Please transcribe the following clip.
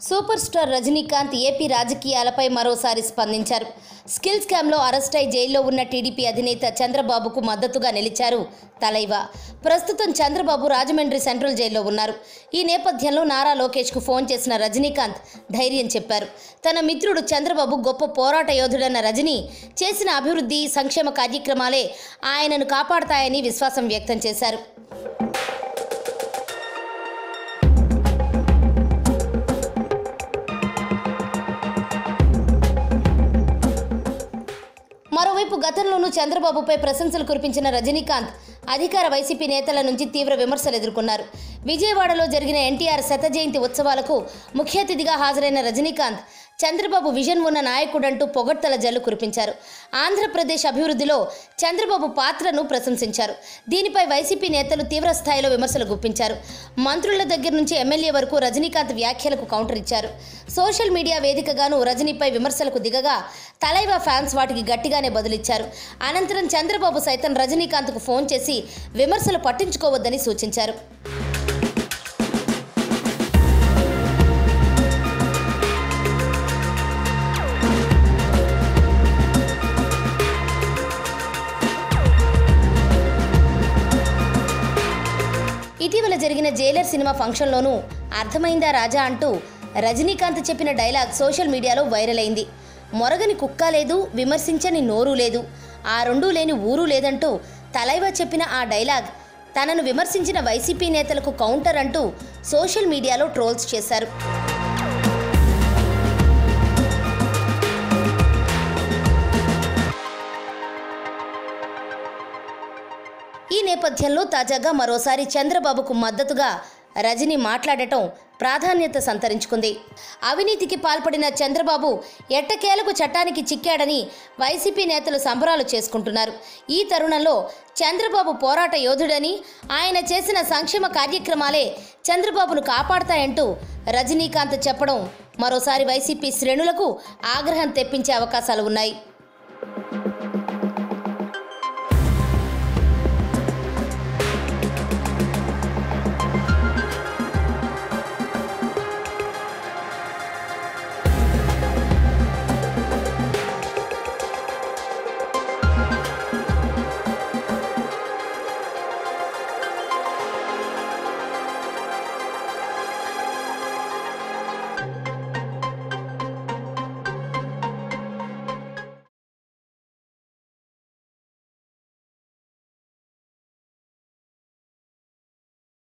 super star Rajinikanth AP రాజకీయాలపై మరోసారి స్పందించారు స్కిల్ స్కామ్లో అరెస్ట్ అయి జైల్లో ఉన్న టీడీపీ అధినేత చంద్రబాబుకు మద్దతుగా నిలిచారు తలైవా ప్రస్తుతం చంద్రబాబు రాజమండ్రి సెంట్రల్ జైల్లో ఉన్నారు ఈ నేపథ్యంలో నారా లోకేష్కు ఫోన్ చేసిన రజనీకాంత్ ధైర్యం చెప్పారు తన మిత్రుడు చంద్రబాబు గొప్ప పోరాట యోధుడన్న రజనీ చేసిన అభివృద్ధి సంక్షేమ కార్యక్రమాలే ఆయనను కాపాడతాయని విశ్వాసం వ్యక్తం చేశారు మరోవైపు గతంలోనూ చంద్రబాబుపై ప్రశంసలు కురిపించిన రజనీకాంత్ అధికార వైసీపీ నేతల నుంచి తీవ్ర విమర్శలు ఎదుర్కొన్నారు విజయవాడలో జరిగిన ఎన్టీఆర్ శత జయంతి ఉత్సవాలకు ముఖ్య అతిథిగా హాజరైన రజనీకాంత్ చంద్రబాబు విజన్ ఉన్న నాయకుడంటూ పొగడ్తల జల్లు కురిపించారు ఆంధ్రప్రదేశ్ అభివృద్ధిలో చంద్రబాబు పాత్రను ప్రశంసించారు దీనిపై వైసీపీ నేతలు తీవ్ర స్థాయిలో విమర్శలు గుప్పించారు మంత్రుల దగ్గర నుంచి ఎమ్మెల్యే వరకు రజనీకాంత్ వ్యాఖ్యలకు కౌంటర్ ఇచ్చారు సోషల్ మీడియా వేదికగాను రజనీపై విమర్శలకు దిగగా తలైవా ఫ్యాన్స్ వాటికి గట్టిగానే బదులిచ్చారు అనంతరం చంద్రబాబు సైతం రజనీకాంత్కు ఫోన్ చేసి విమర్శలు పట్టించుకోవద్దని సూచించారు ఇటీవల జరిగిన జైలర్ సినిమా ఫంక్షన్లోనూ అర్థమైందా రాజా అంటూ రజనీకాంత్ చెప్పిన డైలాగ్ సోషల్ మీడియాలో వైరల్ అయింది మొరగని కుక్క లేదు విమర్శించని నోరు లేదు ఆ రెండూ లేని ఊరు లేదంటూ తలైవా చెప్పిన ఆ డైలాగ్ తనను విమర్శించిన వైసీపీ నేతలకు కౌంటర్ అంటూ సోషల్ మీడియాలో ట్రోల్స్ చేశారు ఈ నేపథ్యంలో తాజాగా మరోసారి చంద్రబాబుకు మద్దతుగా రజనీ మాట్లాడటం ప్రాధాన్యత సంతరించుకుంది అవినీతికి పాల్పడిన చంద్రబాబు ఎట్టకేలకు చట్టానికి చిక్కాడని వైసీపీ నేతలు సంబరాలు చేసుకుంటున్నారు ఈ తరుణంలో చంద్రబాబు పోరాట యోధుడని ఆయన చేసిన సంక్షేమ కార్యక్రమాలే చంద్రబాబును కాపాడతాయంటూ రజనీకాంత్ చెప్పడం మరోసారి వైసీపీ శ్రేణులకు ఆగ్రహం తెప్పించే అవకాశాలు ఉన్నాయి